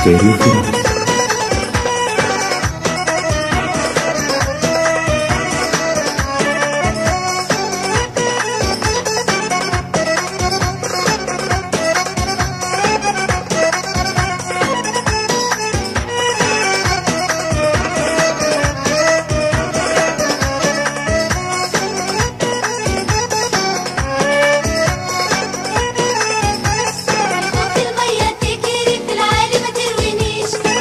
كاريوكي في المية تجري في العالي ما تروينيش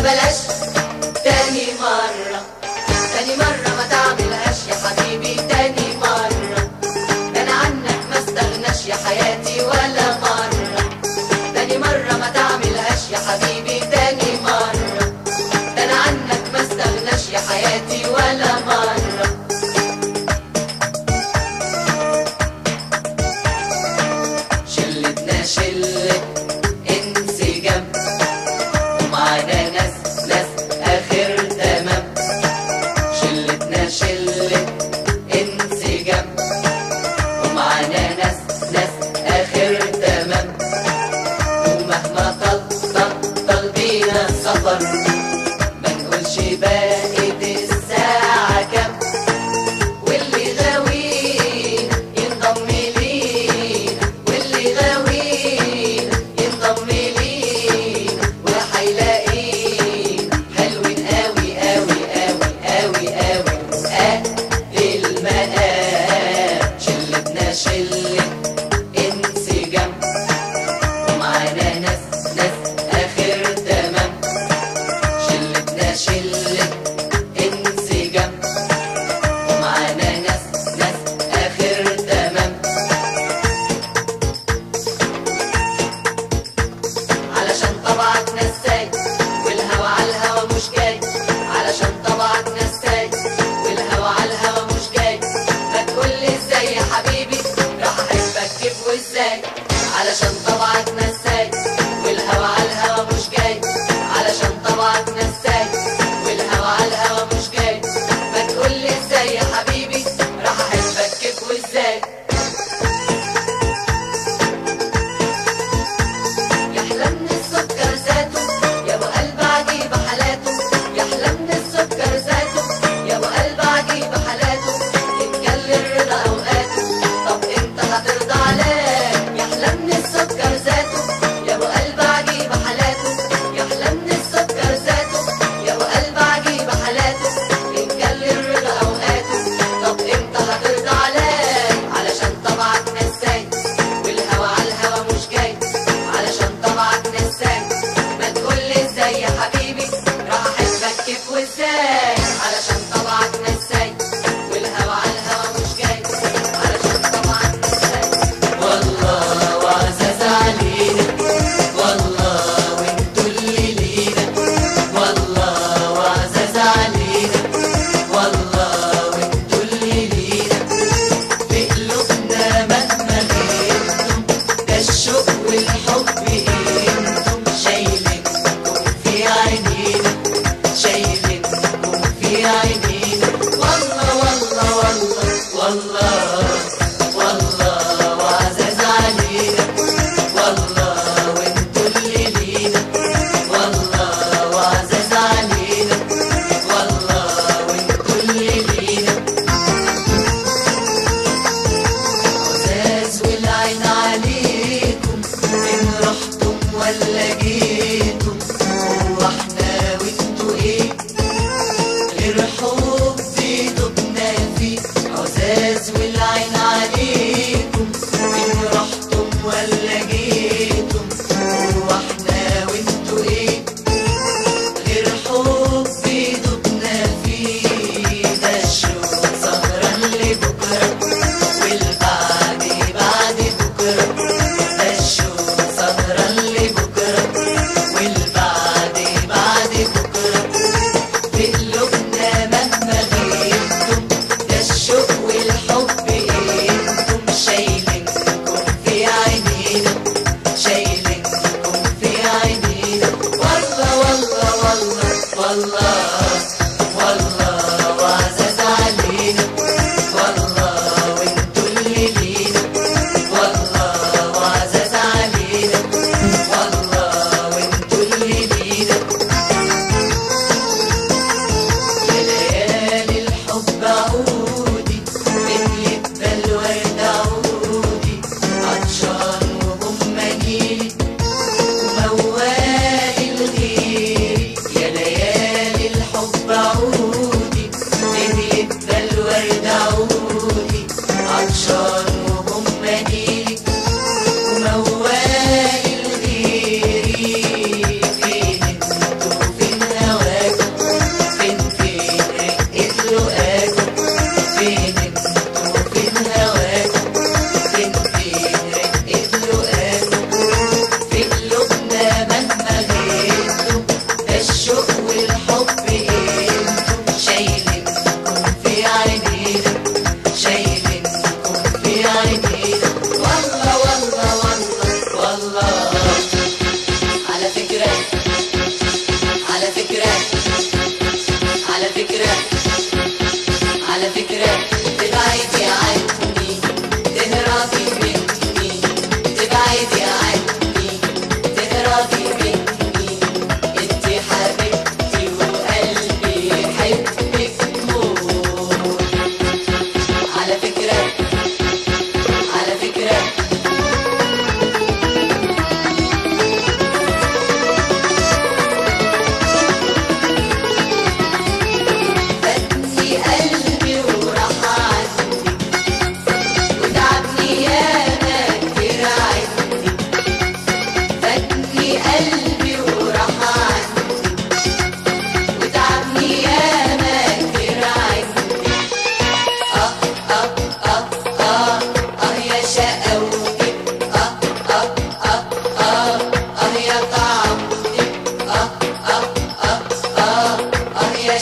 بلاش تاني مرة تاني مرة ما تعملهاش يا حبيبي تاني مرة ده انا عنك ما استغناش يا حياتي ولا مرة تاني مرة ما تعملهاش يا حبيبي تاني مرة ده انا عنك ما استغناش يا حياتي ولا مرة شلتنا شلة انسجام ومعانا ناس ناس اخر تمام شلتنا شلة انسجام ومعانا ناس ناس اخر تمام ومهما طل طل طل بينا سفر ما نقولش بقت الساعة كام واللي غاوينا ينضم لينا واللي غاوينا ينضم لينا وهيلاقينا حلوين قوي قوي قوي قوي قوي قد المقام شلتنا شلة انسجام ومعانا ناس ناس اخر تمام شلتنا شلة انسجام ومعانا ناس ناس اخر تمام علشان طبعك نساي والهوى على الهوى مش جاي علشان طبعك نساي والهوى على الهوى مش جاي ما تقولي ازاي يا حبيبي راح احبك كيف وازاي علشان طبعك نساي والهوى على الهوى مش جاي علشان طبعك نساي والهوى على الهوى مش جاي ما تقولي ازاي يا حبيبي راح احبك كيف وازاي يحلى من السكر ذاته يا ابو قلب عجيب حالاته يحلى من السكر ذاته يا ابو قلب عجيب حالاته يتجلي الرضا اوقاته طب انت هترضى عليه يحلى من السكر ذاته يا ابو قلب عجيب حالاته يحلى من السكر ذاته يا ابو قلب عجيب حالاته يتجلي الرضا اوقاته طب انت هترضى عليه علشان طبعك نساي والهوى على الهوى مش جاي علشان طبعك نساي ما تقولي ازاي يا حبيبي راح احبك كيف وازاي علشان طبعك نساي والهوى على الهوى مش جاي علشان طبعك نساي والله وعزاز علينا والله وانتوا اللي لينا والله وعزاز علينا والله وانتوا اللي لينا في قلوبنا مهما غيرتم ده الشوق والحب انتم شايلينكم في عينينا شايلينكم في عينينا والله والله والله والله والله وعزاز علينا والله وانتوا اللي لينا والله وعزاز علينا والله وانتوا اللي لينا عزاز والعين عليكم ان رحتم ولا جيتم هو احنا وانتوا ايه غير حب دبنا فيه عزاز والعين عليكم ان رحتم ولا جيتم هو احنا وانتوا ايه غير حب دبنا فيه ده الشوق سهران لبكره والبعد بعد بكره ده الشوق سهران لبكره والبعد بعد بكره في قلوبنا مهما غيبتم ده الشوق والحب انتم شايلينكم في عينينا شايلينكم في عينينا والله والله والله والله والله وعزاز علينا والله وانتوا اللي لينا والله وعزاز علينا والله وانتوا اللي لينا يا ليالي الحب عودي اللي الورد عودي عطشان وهم جيلي وموالي الغير يا ليالي الحب عودي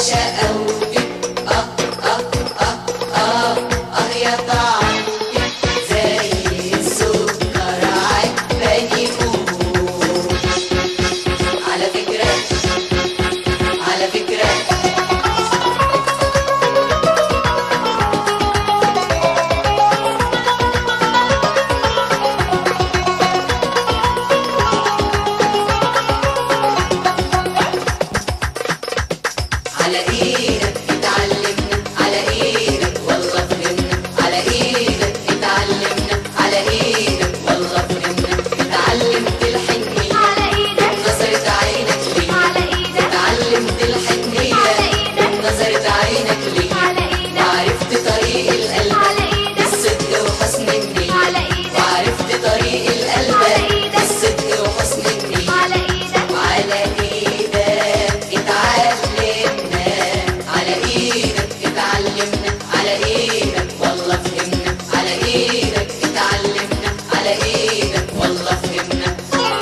شقاوتك اه اه اه اه اه يا طعمك زي السكر عجباني موت على فكرة على فكرة على ايدك اتعلمنا على ايدك والله فهمنا على ايدك اتعلمنا على ايدك والله فهمنا اتعلمت الحنية على ايدك نظرة عينك لي على ايدك اتعلمت الحنية على إيدك. نظرة عينك لي على ايدك وعرفت طريق القلب على ايدك الصدق وحسن النية على ايدك وعرفت طريق القلب على إيدك. الصدق وحسن النية على ايدك على ايدك اتعلمنا على ايدك اتعلمنا على ايدك والله فهمنا على ايدك اتعلمنا على ايدك والله فهمنا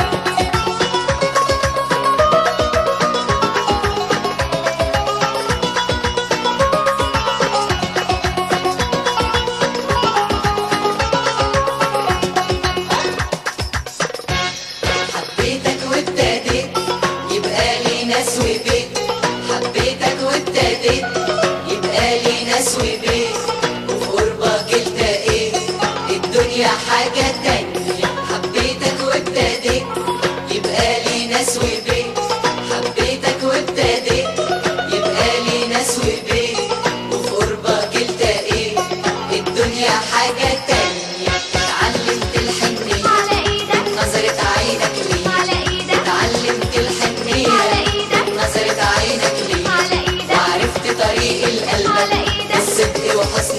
حبيتك وابتديت يبقى لي ناس وبيت حبيتك وابتديت يبقى لي ناس وبيت وفي قربك التقيت الدنيا حاجة تانية حبيتك وابتديت يبقى لي ناس وبيت حبيتك وابتديت يبقى لي ناس وبيت وفي قربك التقيت الدنيا حاجة تانية اتعلمت الحنية على ايدك نظرة عينك لي على ايدك اتعلمت الحنية على ايدك نظرة عينك لي على ايدك وعرفت طريق القلب على ايدك الصدق وحسن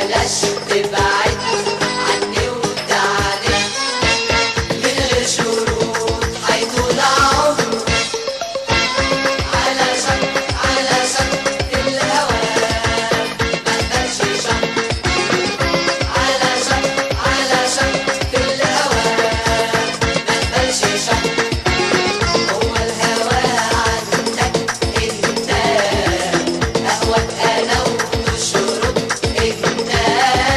بلاش تبعد عني وتعالي من غير شروط هيطول عمره علشان علشان الهوى مقبلش شر علشان علشان الهوى مقبلش شر هو الهوى عندك انت اهواك انا وتشرب انت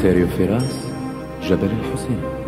ستيريو فراس جبل الحسين